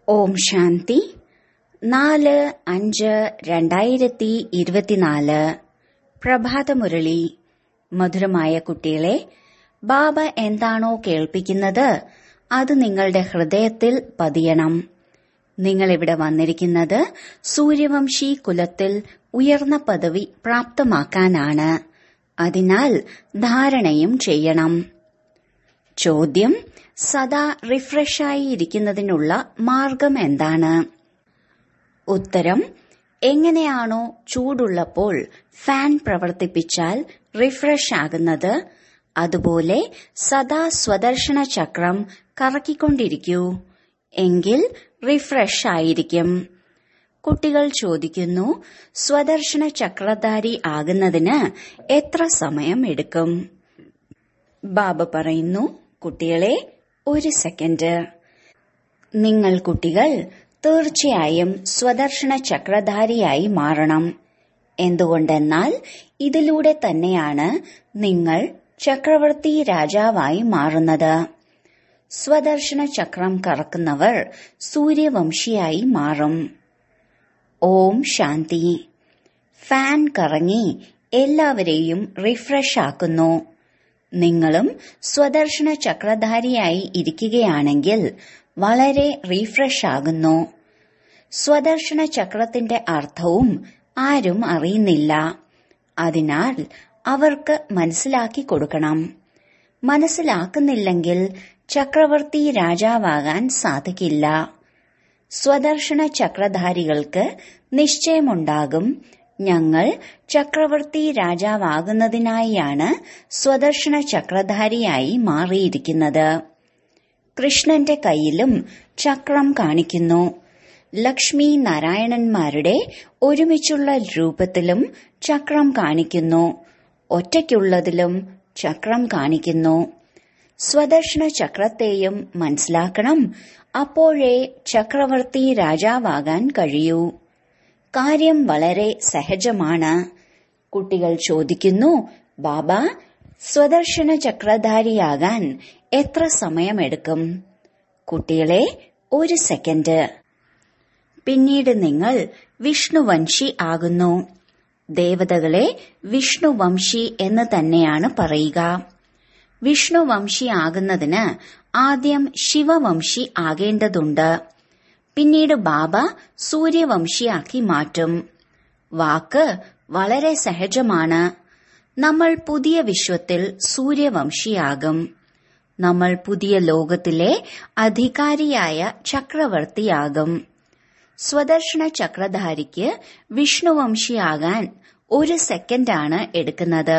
ഓം ശാന്തി നാല് അഞ്ച് രണ്ടായിരത്തി ഇരുപത്തിനാല് പ്രഭാതമുരളി മധുരമായ കുട്ടികളെ ബാബ എന്താണോ കേൾപ്പിക്കുന്നത് അത് നിങ്ങളുടെ ഹൃദയത്തിൽ പതിയണം നിങ്ങളിവിടെ വന്നിരിക്കുന്നത് സൂര്യവംശി കുലത്തിൽ ഉയർന്ന പദവി പ്രാപ്തമാക്കാനാണ് അതിനാൽ ധാരണയും ചെയ്യണം ചോദ്യം സദാ റിഫ്രഷായി ഇരിക്കുന്നതിനുള്ള മാർഗം എന്താണ് ഉത്തരം എങ്ങനെയാണോ ചൂടുള്ളപ്പോൾ ഫാൻ പ്രവർത്തിപ്പിച്ചാൽ റിഫ്രഷ് ആകുന്നത് അതുപോലെ സദാ സ്വദർശന ചക്രം കറക്കിക്കൊണ്ടിരിക്കൂ എങ്കിൽ റിഫ്രഷ് ആയിരിക്കും കുട്ടികൾ ചോദിക്കുന്നു സ്വദർശന ചക്രധാരി ആകുന്നതിന് എത്ര സമയം എടുക്കും ബാബ പറയുന്നു കുട്ടികളെ ഒരു സെക്കൻഡ് നിങ്ങൾ കുട്ടികൾ തീർച്ചയായും സ്വദർശന ചക്രധാരിയായി മാറണം എന്തുകൊണ്ടെന്നാൽ ഇതിലൂടെ തന്നെയാണ് നിങ്ങൾ ചക്രവർത്തി രാജാവായി മാറുന്നത് സ്വദർശന ചക്രം കറക്കുന്നവർ സൂര്യവംശിയായി മാറും ഓം ശാന്തി ഫാൻ കറങ്ങി എല്ലാവരെയും റിഫ്രഷ് ആക്കുന്നു നിങ്ങളും സ്വദർശന ചക്രധാരിയായി ഇരിക്കുകയാണെങ്കിൽ വളരെ റീഫ്രഷ് ആകുന്നു സ്വദർശന ചക്രത്തിന്റെ അർത്ഥവും ആരും അറിയുന്നില്ല അതിനാൽ അവർക്ക് മനസ്സിലാക്കി കൊടുക്കണം മനസ്സിലാക്കുന്നില്ലെങ്കിൽ ചക്രവർത്തി രാജാവാകാൻ സാധിക്കില്ല സ്വദർശന ചക്രധാരികൾക്ക് നിശ്ചയമുണ്ടാകും ഞങ്ങൾ ചക്രവർത്തി രാജാവാകുന്നതിനായാണ് സ്വദർശന ചക്രധാരിയായി മാറിയിരിക്കുന്നത് കൃഷ്ണന്റെ കയ്യിലും ചക്രം കാണിക്കുന്നു ലക്ഷ്മി നാരായണന്മാരുടെ ഒരുമിച്ചുള്ള രൂപത്തിലും ചക്രം കാണിക്കുന്നു ഒറ്റയ്ക്കുള്ളതിലും ചക്രം കാണിക്കുന്നു സ്വദർശന ചക്രത്തെയും മനസ്സിലാക്കണം അപ്പോഴേ ചക്രവർത്തി രാജാവാകാൻ കഴിയൂ കാര്യം വളരെ സഹജമാണ് കുട്ടികൾ ചോദിക്കുന്നു ബാബ സ്വദർശന ചക്രധാരിയാകാൻ എത്ര സമയമെടുക്കും കുട്ടികളെ ഒരു സെക്കൻഡ് പിന്നീട് നിങ്ങൾ വിഷ്ണുവംശി ആകുന്നു ദേവതകളെ വിഷ്ണുവംശി എന്ന് തന്നെയാണ് പറയുക വിഷ്ണുവംശി ആകുന്നതിന് ആദ്യം ശിവവംശി ആകേണ്ടതുണ്ട് പിന്നീട് ബാബ സൂര്യവംശിയാക്കി മാറ്റും വാക്ക് വളരെ സഹജമാണ് നമ്മൾ പുതിയ വിശ്വത്തിൽ സൂര്യവംശിയാകും നമ്മൾ പുതിയ ലോകത്തിലെ അധികാരിയായ ചക്രവർത്തിയാകും സ്വദർശന ചക്രധാരിക്ക് വിഷ്ണുവംശിയാകാൻ ഒരു സെക്കൻഡാണ് എടുക്കുന്നത്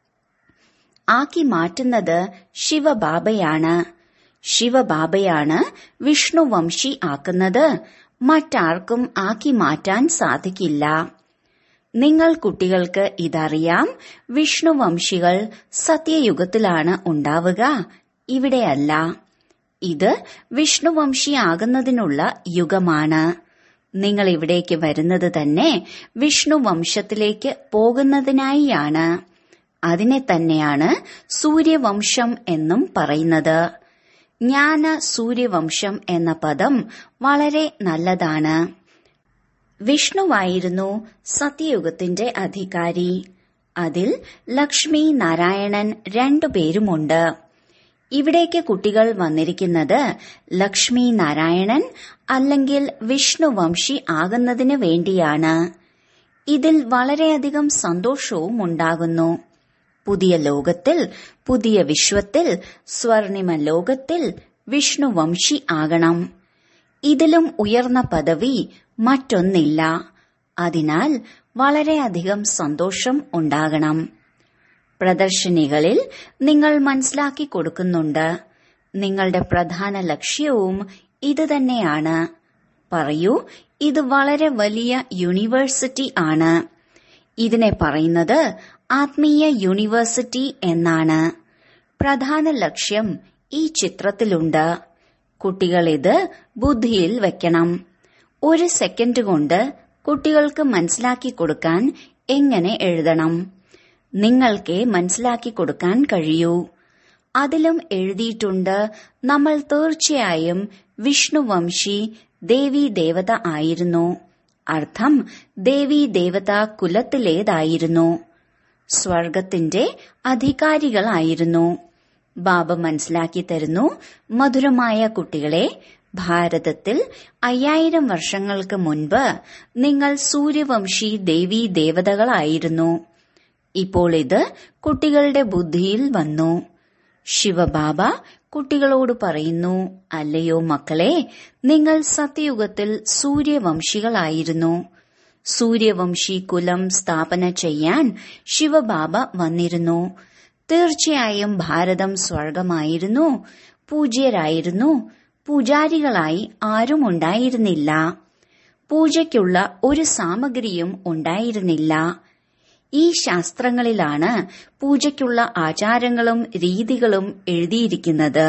ആക്കി മാറ്റുന്നത് ശിവബാബയാണ് ശിവബാബയാണ് വിഷ്ണുവംശി ആക്കുന്നത് മറ്റാർക്കും ആക്കി മാറ്റാൻ സാധിക്കില്ല നിങ്ങൾ കുട്ടികൾക്ക് ഇതറിയാം വിഷ്ണുവംശികൾ സത്യയുഗത്തിലാണ് ഉണ്ടാവുക ഇവിടെയല്ല ഇത് വിഷ്ണുവംശിയാകുന്നതിനുള്ള യുഗമാണ് നിങ്ങൾ ഇവിടേക്ക് വരുന്നത് തന്നെ വിഷ്ണുവംശത്തിലേക്ക് പോകുന്നതിനായിയാണ് അതിനെ തന്നെയാണ് സൂര്യവംശം എന്നും പറയുന്നത് ജ്ഞാന സൂര്യവംശം എന്ന പദം വളരെ നല്ലതാണ് വിഷ്ണുവായിരുന്നു സത്യയുഗത്തിന്റെ അധികാരി അതിൽ ലക്ഷ്മി നാരായണൻ രണ്ടുപേരുമുണ്ട് ഇവിടേക്ക് കുട്ടികൾ വന്നിരിക്കുന്നത് ലക്ഷ്മി നാരായണൻ അല്ലെങ്കിൽ വിഷ്ണുവംശി ആകുന്നതിന് വേണ്ടിയാണ് ഇതിൽ വളരെയധികം സന്തോഷവും ഉണ്ടാകുന്നു പുതിയ ലോകത്തിൽ പുതിയ വിശ്വത്തിൽ സ്വർണിമ ലോകത്തിൽ വിഷ്ണുവംശി ആകണം ഇതിലും ഉയർന്ന പദവി മറ്റൊന്നില്ല അതിനാൽ വളരെയധികം സന്തോഷം ഉണ്ടാകണം പ്രദർശനികളിൽ നിങ്ങൾ മനസ്സിലാക്കി കൊടുക്കുന്നുണ്ട് നിങ്ങളുടെ പ്രധാന ലക്ഷ്യവും ഇത് തന്നെയാണ് പറയൂ ഇത് വളരെ വലിയ യൂണിവേഴ്സിറ്റി ആണ് ഇതിനെ പറയുന്നത് ആത്മീയ യൂണിവേഴ്സിറ്റി എന്നാണ് പ്രധാന ലക്ഷ്യം ഈ ചിത്രത്തിലുണ്ട് കുട്ടികൾ ഇത് ബുദ്ധിയിൽ വെക്കണം ഒരു സെക്കൻഡ് കൊണ്ട് കുട്ടികൾക്ക് മനസ്സിലാക്കി കൊടുക്കാൻ എങ്ങനെ എഴുതണം നിങ്ങൾക്കേ മനസ്സിലാക്കി കൊടുക്കാൻ കഴിയൂ അതിലും എഴുതിയിട്ടുണ്ട് നമ്മൾ തീർച്ചയായും വിഷ്ണുവംശി ദേവി ദേവത ആയിരുന്നു അർത്ഥം ദേവി ദേവത കുലത്തിലേതായിരുന്നു സ്വർഗത്തിന്റെ അധികാരികളായിരുന്നു ബാബ മനസ്സിലാക്കി തരുന്നു മധുരമായ കുട്ടികളെ ഭാരതത്തിൽ അയ്യായിരം വർഷങ്ങൾക്ക് മുൻപ് നിങ്ങൾ സൂര്യവംശി ദേവി ദേവതകളായിരുന്നു ഇപ്പോൾ ഇത് കുട്ടികളുടെ ബുദ്ധിയിൽ വന്നു ശിവബാബ കുട്ടികളോട് പറയുന്നു അല്ലയോ മക്കളെ നിങ്ങൾ സത്യയുഗത്തിൽ സൂര്യവംശികളായിരുന്നു സൂര്യവംശി കുലം സ്ഥാപന ചെയ്യാൻ ശിവബാബ വന്നിരുന്നു തീർച്ചയായും ഭാരതം സ്വർഗമായിരുന്നു പൂജ്യരായിരുന്നു പൂജാരികളായി ആരും ഉണ്ടായിരുന്നില്ല പൂജയ്ക്കുള്ള ഒരു സാമഗ്രിയും ഉണ്ടായിരുന്നില്ല ഈ ശാസ്ത്രങ്ങളിലാണ് പൂജയ്ക്കുള്ള ആചാരങ്ങളും രീതികളും എഴുതിയിരിക്കുന്നത്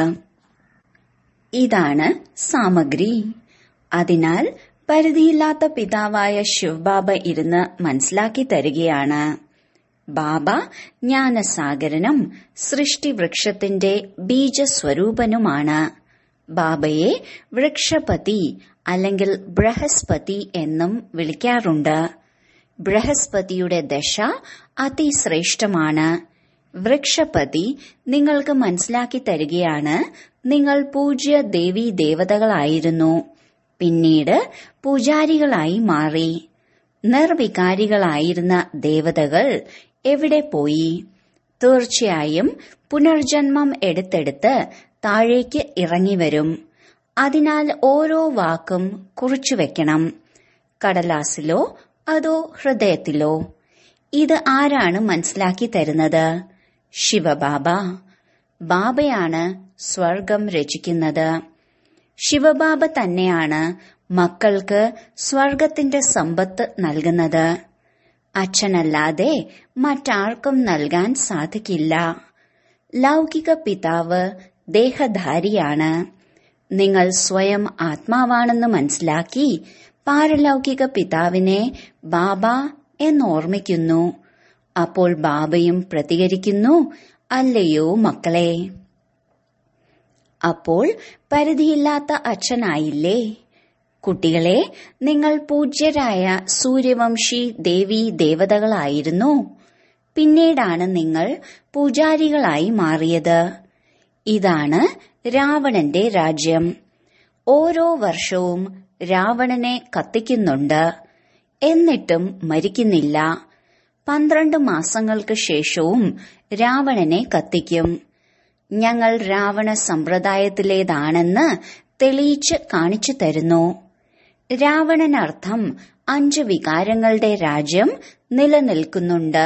ഇതാണ് സാമഗ്രി അതിനാൽ പരിധിയില്ലാത്ത പിതാവായ ശിവബാബ ഇരുന്ന് മനസ്സിലാക്കി തരികയാണ് ബാബ ജ്ഞാനസാഗരനും സൃഷ്ടിവൃക്ഷത്തിന്റെ ബീജസ്വരൂപനുമാണ് ബാബയെ വൃക്ഷപതി അല്ലെങ്കിൽ ബൃഹസ്പതി എന്നും വിളിക്കാറുണ്ട് ബൃഹസ്പതിയുടെ ദശ അതിശ്രേഷ്ഠമാണ് വൃക്ഷപതി നിങ്ങൾക്ക് മനസ്സിലാക്കി തരികയാണ് നിങ്ങൾ പൂജ്യ ദേവി ദേവതകളായിരുന്നു പിന്നീട് പൂജാരികളായി മാറി നിർവികാരികളായിരുന്ന ദേവതകൾ എവിടെ പോയി തീർച്ചയായും പുനർജന്മം എടുത്തെടുത്ത് താഴേക്ക് ഇറങ്ങിവരും അതിനാൽ ഓരോ വാക്കും കുറിച്ചു വെക്കണം കടലാസിലോ അതോ ഹൃദയത്തിലോ ഇത് ആരാണ് മനസ്സിലാക്കി തരുന്നത് ശിവബാബ ബാബയാണ് സ്വർഗം രചിക്കുന്നത് ശിവബാബ തന്നെയാണ് മക്കൾക്ക് സ്വർഗത്തിന്റെ സമ്പത്ത് നൽകുന്നത് അച്ഛനല്ലാതെ മറ്റാർക്കും നൽകാൻ സാധിക്കില്ല ലൗകിക പിതാവ് ദേഹധാരിയാണ് നിങ്ങൾ സ്വയം ആത്മാവാണെന്ന് മനസ്സിലാക്കി പാരലൗകിക പിതാവിനെ ബാബ എന്നോർമ്മിക്കുന്നു അപ്പോൾ ബാബയും പ്രതികരിക്കുന്നു അല്ലയോ മക്കളെ അപ്പോൾ പരിധിയില്ലാത്ത അച്ഛനായില്ലേ കുട്ടികളെ നിങ്ങൾ പൂജ്യരായ സൂര്യവംശി ദേവി ദേവതകളായിരുന്നു പിന്നീടാണ് നിങ്ങൾ പൂജാരികളായി മാറിയത് ഇതാണ് രാവണന്റെ രാജ്യം ഓരോ വർഷവും രാവണനെ കത്തിക്കുന്നുണ്ട് എന്നിട്ടും മരിക്കുന്നില്ല പന്ത്രണ്ട് മാസങ്ങൾക്ക് ശേഷവും രാവണനെ കത്തിക്കും ഞങ്ങൾ രാവണ സമ്പ്രദായത്തിലേതാണെന്ന് തെളിയിച്ച് കാണിച്ചു തരുന്നു രാവണനർത്ഥം അഞ്ച് വികാരങ്ങളുടെ രാജ്യം നിലനിൽക്കുന്നുണ്ട്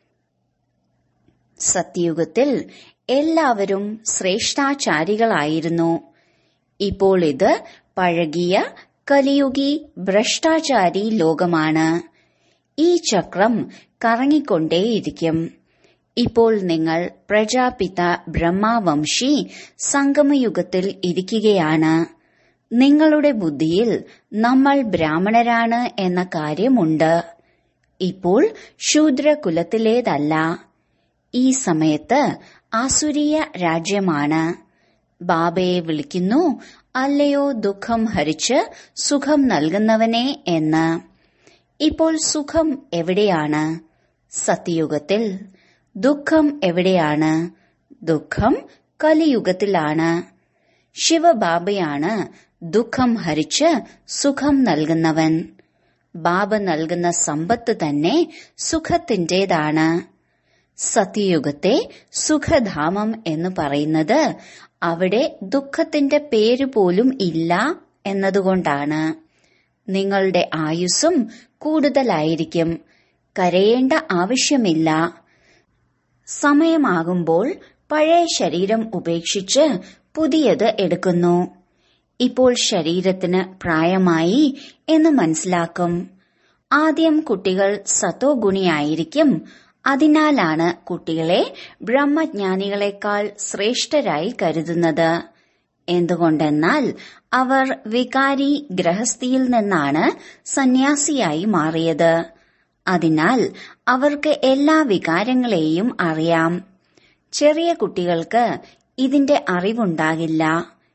സത്യയുഗത്തിൽ എല്ലാവരും ശ്രേഷ്ഠാചാരികളായിരുന്നു ഇപ്പോൾ ഇത് പഴകിയ കലിയുഗി ഭ്രഷ്ടാചാരി ലോകമാണ് ഈ ചക്രം കറങ്ങിക്കൊണ്ടേയിരിക്കും ഇപ്പോൾ നിങ്ങൾ പ്രജാപിത ബ്രഹ്മാവംശി സംഗമയുഗത്തിൽ ഇരിക്കുകയാണ് നിങ്ങളുടെ ബുദ്ധിയിൽ നമ്മൾ ബ്രാഹ്മണരാണ് എന്ന കാര്യമുണ്ട് ഇപ്പോൾ ശൂദ്രകുലത്തിലേതല്ല ഈ സമയത്ത് ആസുരീയ രാജ്യമാണ് ബാബയെ വിളിക്കുന്നു അല്ലയോ ദുഃഖം ഹരിച്ച് സുഖം നൽകുന്നവനെ എന്ന് ഇപ്പോൾ സുഖം എവിടെയാണ് സത്യയുഗത്തിൽ ദുഃഖം എവിടെയാണ് ദുഃഖം കലിയുഗത്തിലാണ് ശിവബാബയാണ് ദുഃഖം ഹരിച്ച് സുഖം നൽകുന്നവൻ ബാബ നൽകുന്ന സമ്പത്ത് തന്നെ സുഖത്തിന്റേതാണ് സത്യയുഗത്തെ സുഖധാമം എന്ന് പറയുന്നത് അവിടെ ദുഃഖത്തിന്റെ പേര് പോലും ഇല്ല എന്നതുകൊണ്ടാണ് നിങ്ങളുടെ ആയുസ്സും കൂടുതലായിരിക്കും കരയേണ്ട ആവശ്യമില്ല സമയമാകുമ്പോൾ പഴയ ശരീരം ഉപേക്ഷിച്ച് പുതിയത് എടുക്കുന്നു ഇപ്പോൾ ശരീരത്തിന് പ്രായമായി എന്ന് മനസ്സിലാക്കും ആദ്യം കുട്ടികൾ സത്തോ ഗുണിയായിരിക്കും അതിനാലാണ് കുട്ടികളെ ബ്രഹ്മജ്ഞാനികളെക്കാൾ ശ്രേഷ്ഠരായി കരുതുന്നത് എന്തുകൊണ്ടെന്നാൽ അവർ വികാരി ഗ്രഹസ്ഥിയിൽ നിന്നാണ് സന്യാസിയായി മാറിയത് അതിനാൽ അവർക്ക് എല്ലാ വികാരങ്ങളെയും അറിയാം ചെറിയ കുട്ടികൾക്ക് ഇതിന്റെ അറിവുണ്ടാകില്ല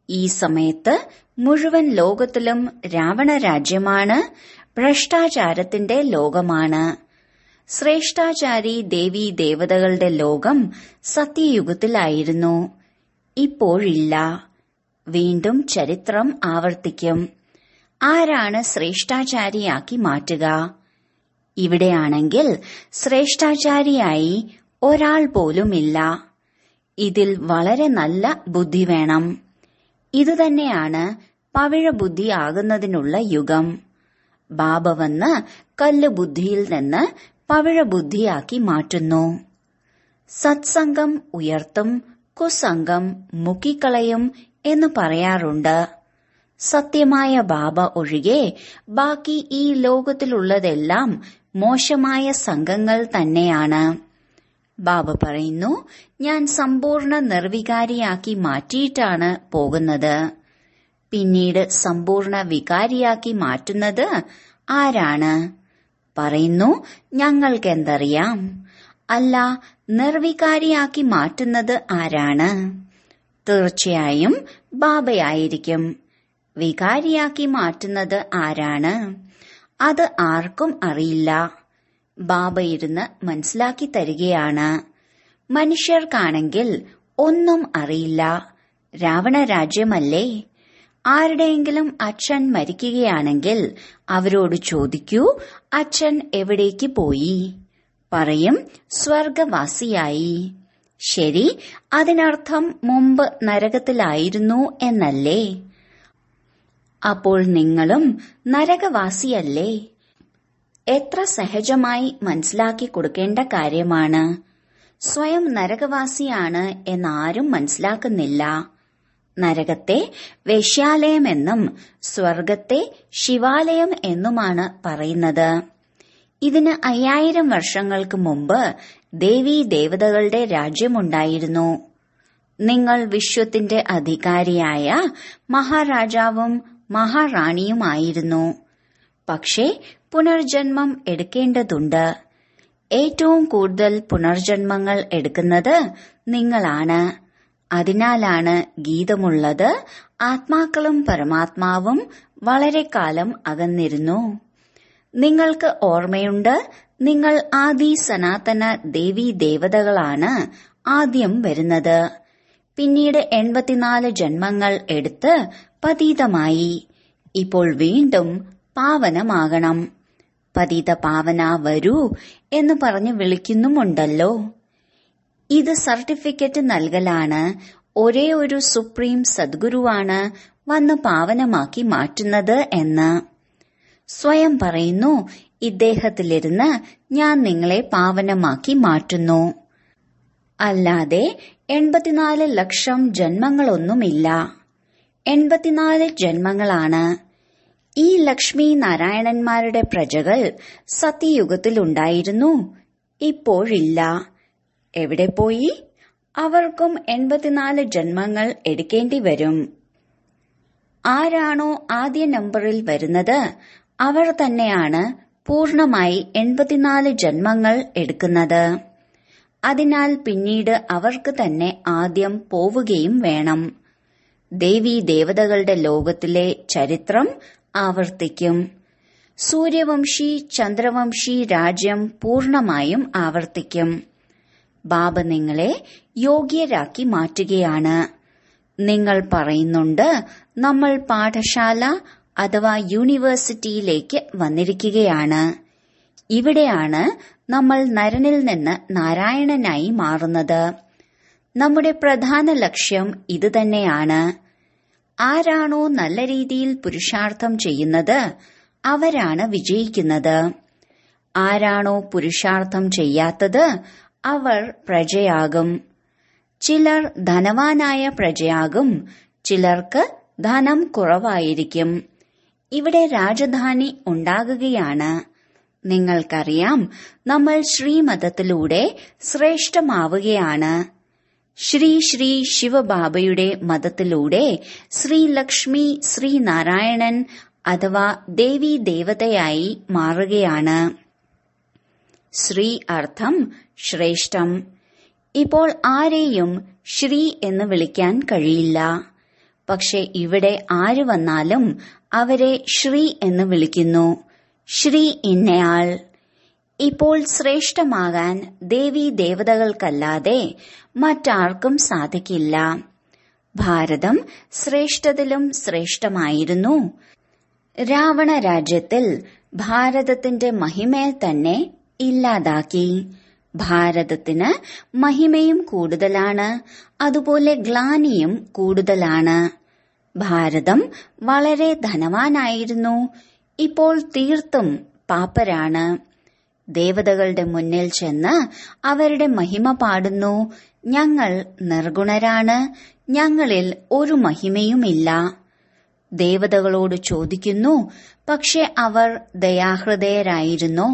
ഈ സമയത്ത് മുഴുവൻ ലോകത്തിലും രാവണ രാജ്യമാണ് ഭ്രഷ്ടാചാരത്തിന്റെ ലോകമാണ് ശ്രേഷ്ഠാചാരി ദേവീ ദേവതകളുടെ ലോകം സത്യയുഗത്തിലായിരുന്നു ഇപ്പോഴില്ല വീണ്ടും ചരിത്രം ആവർത്തിക്കും ആരാണ് ശ്രേഷ്ഠാചാരിയാക്കി മാറ്റുക ഇവിടെയാണെങ്കിൽ ശ്രേഷ്ഠാചാരിയായി ഒരാൾ പോലുമില്ല ഇതിൽ വളരെ നല്ല ബുദ്ധി വേണം ഇതുതന്നെയാണ് പവിഴ ബുദ്ധിയാകുന്നതിനുള്ള യുഗം ബാബ വന്ന് കല്ല് ബുദ്ധിയിൽ നിന്ന് പവിഴ ബുദ്ധിയാക്കി മാറ്റുന്നു സത്സംഗം ഉയർത്തും കുസംഗം മുക്കിക്കളയും എന്ന് പറയാറുണ്ട് സത്യമായ ബാബ ഒഴികെ ബാക്കി ഈ ലോകത്തിലുള്ളതെല്ലാം മോശമായ സംഘങ്ങൾ തന്നെയാണ് ബാബ പറയുന്നു ഞാൻ സമ്പൂർണ്ണ നിർവികാരിയാക്കി മാറ്റിയിട്ടാണ് പോകുന്നത് പിന്നീട് സമ്പൂർണ്ണ വികാരിയാക്കി മാറ്റുന്നത് ആരാണ് പറയുന്നു ഞങ്ങൾക്കെന്തറിയാം അല്ല നിർവികാരിയാക്കി മാറ്റുന്നത് ആരാണ് തീർച്ചയായും ബാബയായിരിക്കും വികാരിയാക്കി മാറ്റുന്നത് ആരാണ് അത് ആർക്കും അറിയില്ല ബാബ ഇരുന്ന് മനസ്സിലാക്കി തരികയാണ് മനുഷ്യർക്കാണെങ്കിൽ ഒന്നും അറിയില്ല രാവണ രാജ്യമല്ലേ ആരുടെയെങ്കിലും അച്ഛൻ മരിക്കുകയാണെങ്കിൽ അവരോട് ചോദിക്കൂ അച്ഛൻ എവിടേക്ക് പോയി പറയും സ്വർഗവാസിയായി ശരി അതിനർത്ഥം മുമ്പ് നരകത്തിലായിരുന്നു എന്നല്ലേ അപ്പോൾ നിങ്ങളും നരകവാസിയല്ലേ എത്ര സഹജമായി മനസ്സിലാക്കി കൊടുക്കേണ്ട കാര്യമാണ് സ്വയം നരകവാസിയാണ് എന്നാരും മനസ്സിലാക്കുന്നില്ല നരകത്തെ വേശ്യാലയമെന്നും സ്വർഗത്തെ ശിവാലയം എന്നുമാണ് പറയുന്നത് ഇതിന് അയ്യായിരം വർഷങ്ങൾക്ക് മുമ്പ് ദേവീ ദേവതകളുടെ രാജ്യമുണ്ടായിരുന്നു നിങ്ങൾ വിശ്വത്തിന്റെ അധികാരിയായ മഹാരാജാവും മഹാറാണിയുമായിരുന്നു പക്ഷേ പുനർജന്മം എടുക്കേണ്ടതുണ്ട് ഏറ്റവും കൂടുതൽ പുനർജന്മങ്ങൾ എടുക്കുന്നത് നിങ്ങളാണ് അതിനാലാണ് ഗീതമുള്ളത് ആത്മാക്കളും പരമാത്മാവും വളരെ കാലം അകന്നിരുന്നു നിങ്ങൾക്ക് ഓർമ്മയുണ്ട് നിങ്ങൾ ആദി സനാതന ദേവീ ദേവതകളാണ് ആദ്യം വരുന്നത് പിന്നീട് എൺപത്തിനാല് ജന്മങ്ങൾ എടുത്ത് പതീതമായി ഇപ്പോൾ വീണ്ടും പാവനമാകണം പതിത പാവന വരൂ എന്ന് പറഞ്ഞ് വിളിക്കുന്നുമുണ്ടല്ലോ ഇത് സർട്ടിഫിക്കറ്റ് നൽകലാണ് ഒരേ ഒരു സുപ്രീം സദ്ഗുരുവാണ് വന്ന് പാവനമാക്കി മാറ്റുന്നത് എന്ന് സ്വയം പറയുന്നു ഇദ്ദേഹത്തിലിരുന്ന് ഞാൻ നിങ്ങളെ പാവനമാക്കി മാറ്റുന്നു അല്ലാതെ എൺപത്തിനാല് ലക്ഷം ജന്മങ്ങളൊന്നുമില്ല എൺപത്തിനാല് ജന്മങ്ങളാണ് ഈ ലക്ഷ്മി നാരായണന്മാരുടെ പ്രജകൾ സത്യയുഗത്തിലുണ്ടായിരുന്നു ഇപ്പോഴില്ല എവിടെ പോയി അവർക്കും എൺപത്തിനാല് ജന്മങ്ങൾ എടുക്കേണ്ടി വരും ആരാണോ ആദ്യ നമ്പറിൽ വരുന്നത് അവർ തന്നെയാണ് പൂർണമായി എൺപത്തിനാല് ജന്മങ്ങൾ എടുക്കുന്നത് അതിനാൽ പിന്നീട് അവർക്ക് തന്നെ ആദ്യം പോവുകയും വേണം ദേവീ ദേവതകളുടെ ലോകത്തിലെ ചരിത്രം ആവർത്തിക്കും സൂര്യവംശി ചന്ദ്രവംശി രാജ്യം പൂർണമായും ആവർത്തിക്കും ബാബ നിങ്ങളെ യോഗ്യരാക്കി മാറ്റുകയാണ് നിങ്ങൾ പറയുന്നുണ്ട് നമ്മൾ പാഠശാല അഥവാ യൂണിവേഴ്സിറ്റിയിലേക്ക് വന്നിരിക്കുകയാണ് ഇവിടെയാണ് നമ്മൾ നരനിൽ നിന്ന് നാരായണനായി മാറുന്നത് നമ്മുടെ പ്രധാന ലക്ഷ്യം ഇതുതന്നെയാണ് ആരാണോ നല്ല രീതിയിൽ പുരുഷാർത്ഥം ചെയ്യുന്നത് അവരാണ് വിജയിക്കുന്നത് ആരാണോ പുരുഷാർത്ഥം ചെയ്യാത്തത് അവർ പ്രജയാകും ചിലർ ധനവാനായ പ്രജയാകും ചിലർക്ക് ധനം കുറവായിരിക്കും ഇവിടെ രാജധാനി ഉണ്ടാകുകയാണ് നിങ്ങൾക്കറിയാം നമ്മൾ ശ്രീമതത്തിലൂടെ ശ്രേഷ്ഠമാവുകയാണ് ശ്രീ ശ്രീ ശിവബാബയുടെ മതത്തിലൂടെ ശ്രീ ലക്ഷ്മി ശ്രീനാരായണൻ അഥവാ ദേവി ദേവതയായി മാറുകയാണ് ശ്രീ അർത്ഥം ശ്രേഷ്ഠം ഇപ്പോൾ ആരെയും ശ്രീ എന്ന് വിളിക്കാൻ കഴിയില്ല പക്ഷെ ഇവിടെ ആര് വന്നാലും അവരെ ശ്രീ എന്ന് വിളിക്കുന്നു ശ്രീ ഇന്നയാൾ ഇപ്പോൾ ശ്രേഷ്ഠമാകാൻ ദേവീ ദേവതകൾക്കല്ലാതെ മറ്റാർക്കും സാധിക്കില്ല ഭാരതം ശ്രേഷ്ഠത്തിലും ശ്രേഷ്ഠമായിരുന്നു രാവണ രാജ്യത്തിൽ ഭാരതത്തിന്റെ മഹിമയെ തന്നെ ഇല്ലാതാക്കി ഭാരതത്തിന് മഹിമയും കൂടുതലാണ് അതുപോലെ ഗ്ലാനിയും കൂടുതലാണ് ഭാരതം വളരെ ധനവാനായിരുന്നു ഇപ്പോൾ തീർത്തും പാപ്പരാണ് ദേവതകളുടെ മുന്നിൽ ചെന്ന് അവരുടെ മഹിമ പാടുന്നു ഞങ്ങൾ നിർഗുണരാണ് ഞങ്ങളിൽ ഒരു മഹിമയുമില്ല ദേവതകളോട് ചോദിക്കുന്നു പക്ഷെ അവർ ദയാഹൃദയരായിരുന്നോ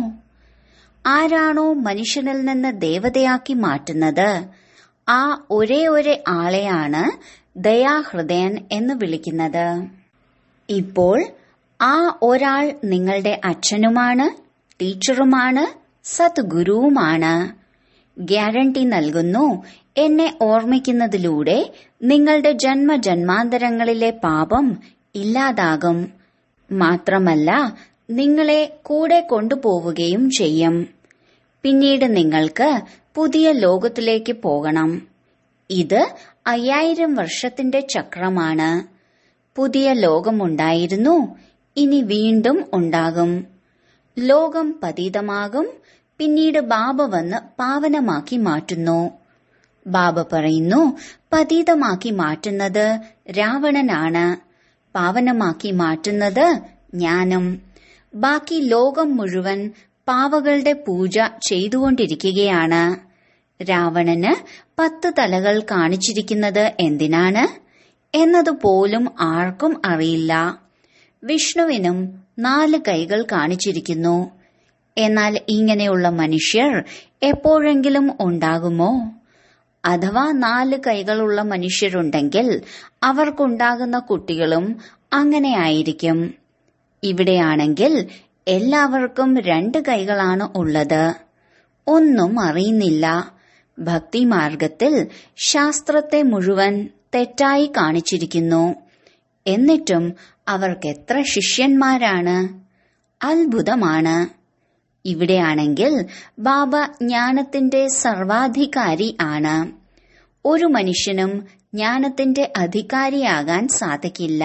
ആരാണോ മനുഷ്യനിൽ നിന്ന് ദേവതയാക്കി മാറ്റുന്നത് ആ ഒരേ ഒരേ ആളെയാണ് ദയാഹൃദയൻ എന്ന് വിളിക്കുന്നത് ഇപ്പോൾ ആ ഒരാൾ നിങ്ങളുടെ അച്ഛനുമാണ് ടീച്ചറുമാണ് സദ്ഗുരുവുമാണ് ഗ്യാരണ്ടി നൽകുന്നു എന്നെ ഓർമ്മിക്കുന്നതിലൂടെ നിങ്ങളുടെ ജന്മജന്മാന്തരങ്ങളിലെ പാപം ഇല്ലാതാകും മാത്രമല്ല നിങ്ങളെ കൂടെ കൊണ്ടുപോവുകയും ചെയ്യും പിന്നീട് നിങ്ങൾക്ക് പുതിയ ലോകത്തിലേക്ക് പോകണം ഇത് അയ്യായിരം വർഷത്തിന്റെ ചക്രമാണ് പുതിയ ലോകമുണ്ടായിരുന്നു ഇനി വീണ്ടും ഉണ്ടാകും ലോകം പതീതമാകും പിന്നീട് ബാബ വന്ന് പാവനമാക്കി മാറ്റുന്നു ബാബ പറയുന്നു പതീതമാക്കി മാറ്റുന്നത് രാവണനാണ് പാവനമാക്കി മാറ്റുന്നത് ജ്ഞാനം ബാക്കി ലോകം മുഴുവൻ പാവകളുടെ പൂജ ചെയ്തുകൊണ്ടിരിക്കുകയാണ് രാവണന് പത്ത് തലകൾ കാണിച്ചിരിക്കുന്നത് എന്തിനാണ് എന്നതുപോലും ആർക്കും അറിയില്ല വിഷ്ണുവിനും നാല് കൈകൾ കാണിച്ചിരിക്കുന്നു എന്നാൽ ഇങ്ങനെയുള്ള മനുഷ്യർ എപ്പോഴെങ്കിലും ഉണ്ടാകുമോ അഥവാ നാല് കൈകളുള്ള മനുഷ്യരുണ്ടെങ്കിൽ അവർക്കുണ്ടാകുന്ന കുട്ടികളും അങ്ങനെയായിരിക്കും ഇവിടെയാണെങ്കിൽ എല്ലാവർക്കും രണ്ട് കൈകളാണ് ഉള്ളത് ഒന്നും അറിയുന്നില്ല ഭക്തിമാർഗത്തിൽ ശാസ്ത്രത്തെ മുഴുവൻ തെറ്റായി കാണിച്ചിരിക്കുന്നു എന്നിട്ടും അവർക്കെത്ര ശിഷ്യന്മാരാണ് അത്ഭുതമാണ് ഇവിടെയാണെങ്കിൽ ബാബ ജ്ഞാനത്തിന്റെ സർവാധികാരി ആണ് ഒരു മനുഷ്യനും ജ്ഞാനത്തിന്റെ അധികാരിയാകാൻ സാധിക്കില്ല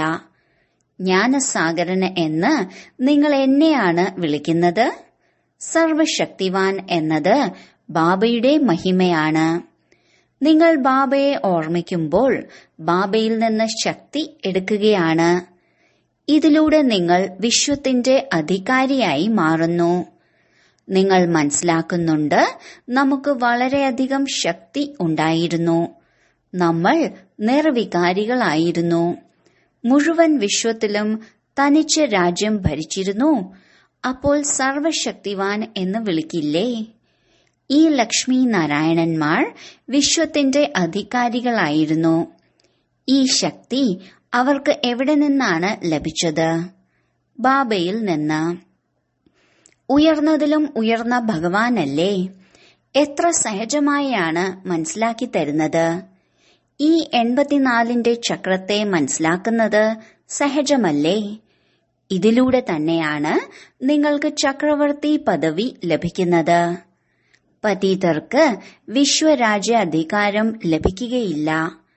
ജ്ഞാനസാഗരന് എന്ന് നിങ്ങൾ എന്നെയാണ് വിളിക്കുന്നത് സർവശക്തിവാൻ എന്നത് ബാബയുടെ മഹിമയാണ് നിങ്ങൾ ബാബയെ ഓർമ്മിക്കുമ്പോൾ ബാബയിൽ നിന്ന് ശക്തി എടുക്കുകയാണ് ഇതിലൂടെ നിങ്ങൾ വിശ്വത്തിന്റെ അധികാരിയായി മാറുന്നു നിങ്ങൾ മനസ്സിലാക്കുന്നുണ്ട് നമുക്ക് വളരെയധികം ശക്തി ഉണ്ടായിരുന്നു നമ്മൾ നിർവികാരികളായിരുന്നു മുഴുവൻ വിശ്വത്തിലും തനിച്ച് രാജ്യം ഭരിച്ചിരുന്നു അപ്പോൾ സർവശക്തിവാൻ എന്ന് വിളിക്കില്ലേ ഈ ലക്ഷ്മി നാരായണന്മാർ വിശ്വത്തിന്റെ അധികാരികളായിരുന്നു ഈ ശക്തി അവർക്ക് എവിടെ നിന്നാണ് ലഭിച്ചത് ബാബയിൽ നിന്ന് ഉയർന്നതിലും ഉയർന്ന ഭഗവാനല്ലേ എത്ര സഹജമായാണ് മനസ്സിലാക്കി തരുന്നത് ഈ എൺപത്തിനാലിന്റെ ചക്രത്തെ മനസ്സിലാക്കുന്നത് സഹജമല്ലേ ഇതിലൂടെ തന്നെയാണ് നിങ്ങൾക്ക് ചക്രവർത്തി പദവി ലഭിക്കുന്നത് പതീതർക്ക് വിശ്വരാജ്യ അധികാരം ലഭിക്കുകയില്ല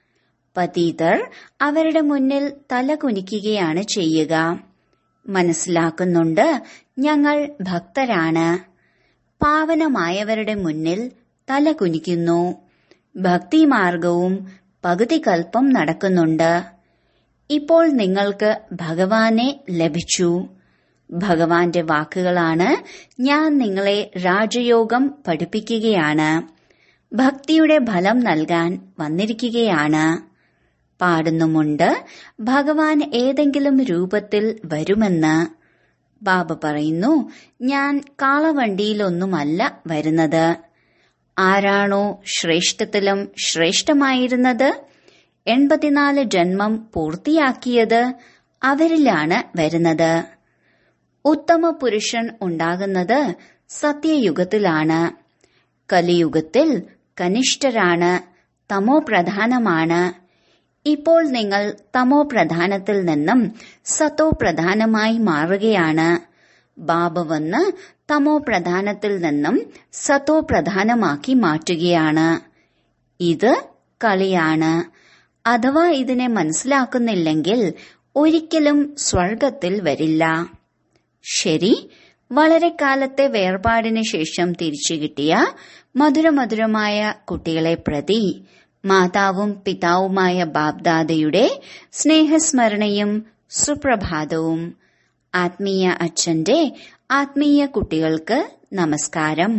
പതീതർ അവരുടെ മുന്നിൽ തല കുനിക്കുകയാണ് ചെയ്യുക മനസ്സിലാക്കുന്നുണ്ട് ഞങ്ങൾ ഭക്തരാണ് പാവനമായവരുടെ മുന്നിൽ തല കുനിക്കുന്നു ഭക്തിമാർഗവും പകുതി കൽപ്പം നടക്കുന്നുണ്ട് ഇപ്പോൾ നിങ്ങൾക്ക് ഭഗവാനെ ലഭിച്ചു ഭഗവാന്റെ വാക്കുകളാണ് ഞാൻ നിങ്ങളെ രാജയോഗം പഠിപ്പിക്കുകയാണ് ഭക്തിയുടെ ഫലം നൽകാൻ വന്നിരിക്കുകയാണ് പാടുന്നുമുണ്ട് ഭഗവാൻ ഏതെങ്കിലും രൂപത്തിൽ വരുമെന്ന് ബാബ പറയുന്നു ഞാൻ കാളവണ്ടിയിലൊന്നുമല്ല വരുന്നത് ആരാണോ ശ്രേഷ്ഠത്തിലും ശ്രേഷ്ഠമായിരുന്നത് എൺപത്തിനാല് ജന്മം പൂർത്തിയാക്കിയത് അവരിലാണ് വരുന്നത് ഉത്തമ പുരുഷൻ ഉണ്ടാകുന്നത് സത്യയുഗത്തിലാണ് കലിയുഗത്തിൽ കനിഷ്ഠരാണ് തമോ പ്രധാനമാണ് ഇപ്പോൾ നിങ്ങൾ തമോ പ്രധാനത്തിൽ നിന്നും സത്തോ പ്രധാനമായി മാറുകയാണ് ബാബ വന്ന് തമോ പ്രധാനത്തിൽ നിന്നും സത്തോ പ്രധാനമാക്കി മാറ്റുകയാണ് ഇത് കളിയാണ് അഥവാ ഇതിനെ മനസ്സിലാക്കുന്നില്ലെങ്കിൽ ഒരിക്കലും സ്വർഗത്തിൽ വരില്ല ശരി വളരെ കാലത്തെ വേർപാടിന് ശേഷം തിരിച്ചു കിട്ടിയ മധുരമധുരമായ കുട്ടികളെ പ്രതി മാതാവും പിതാവുമായ ബാബ്ദാദയുടെ സ്നേഹസ്മരണയും സുപ്രഭാതവും ആത്മീയ അച്ഛന്റെ ആത്മീയ കുട്ടികൾക്ക് നമസ്കാരം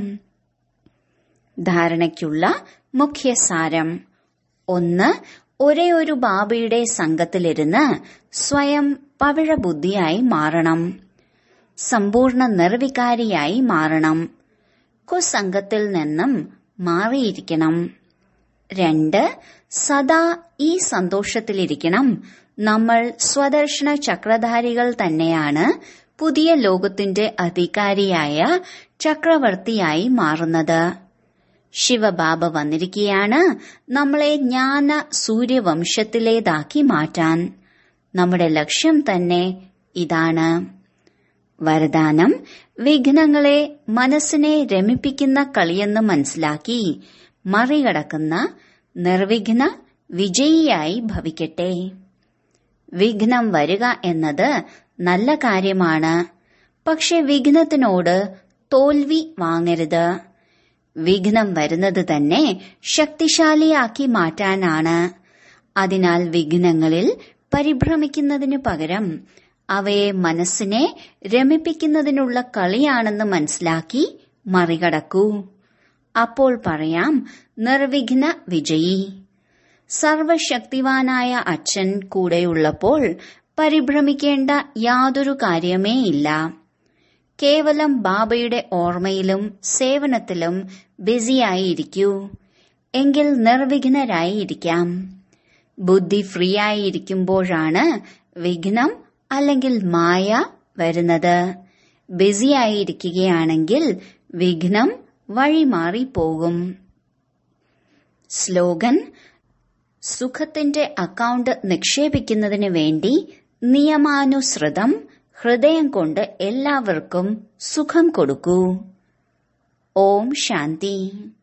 ധാരണയ്ക്കുള്ള മുഖ്യസാരം ഒന്ന് ഒരേ ഒരു ബാബയുടെ സംഘത്തിലിരുന്ന് സ്വയം പവിഴബുദ്ധിയായി മാറണം സമ്പൂർണ്ണ നിർവികാരിയായി മാറണം കുസംഘത്തിൽ നിന്നും മാറിയിരിക്കണം രണ്ട് സദാ ഈ സന്തോഷത്തിലിരിക്കണം നമ്മൾ സ്വദർശന ചക്രധാരികൾ തന്നെയാണ് പുതിയ ലോകത്തിന്റെ അധികാരിയായ ചക്രവർത്തിയായി മാറുന്നത് ശിവബാബ വന്നിരിക്കുകയാണ് നമ്മളെ ജ്ഞാന സൂര്യവംശത്തിലേതാക്കി മാറ്റാൻ നമ്മുടെ ലക്ഷ്യം തന്നെ ഇതാണ് വരദാനം വിഘ്നങ്ങളെ മനസ്സിനെ രമിപ്പിക്കുന്ന കളിയെന്ന് മനസ്സിലാക്കി മറികടക്കുന്ന നിർവിഘ്ന വിജയിയായി ഭവിക്കട്ടെ വിഘ്നം വരിക എന്നത് നല്ല കാര്യമാണ് പക്ഷെ വിഘ്നത്തിനോട് തോൽവി വാങ്ങരുത് വിഘ്നം വരുന്നത് തന്നെ ശക്തിശാലിയാക്കി മാറ്റാനാണ് അതിനാൽ വിഘ്നങ്ങളിൽ പരിഭ്രമിക്കുന്നതിനു പകരം അവയെ മനസ്സിനെ രമിപ്പിക്കുന്നതിനുള്ള കളിയാണെന്ന് മനസ്സിലാക്കി മറികടക്കൂ അപ്പോൾ പറയാം നിർവിഘ്ന വിജയി സർവശക്തിവാനായ അച്ഛൻ കൂടെയുള്ളപ്പോൾ പരിഭ്രമിക്കേണ്ട യാതൊരു കാര്യമേ ഇല്ല കേവലം ബാബയുടെ ഓർമ്മയിലും സേവനത്തിലും ബിസിയായിരിക്കൂ എങ്കിൽ നിർവിഘ്നരായി ഇരിക്കാം ബുദ്ധി ഫ്രീ ആയിരിക്കുമ്പോഴാണ് വിഘ്നം അല്ലെങ്കിൽ മായ വരുന്നത് ബിസിയായിരിക്കുകയാണെങ്കിൽ വിഘ്നം വഴിമാറി പോകും സ്ലോഗൻ സുഖത്തിന്റെ അക്കൗണ്ട് നിക്ഷേപിക്കുന്നതിന് വേണ്ടി നിയമാനുസൃതം ഹൃദയം കൊണ്ട് എല്ലാവർക്കും സുഖം കൊടുക്കൂ ഓം ശാന്തി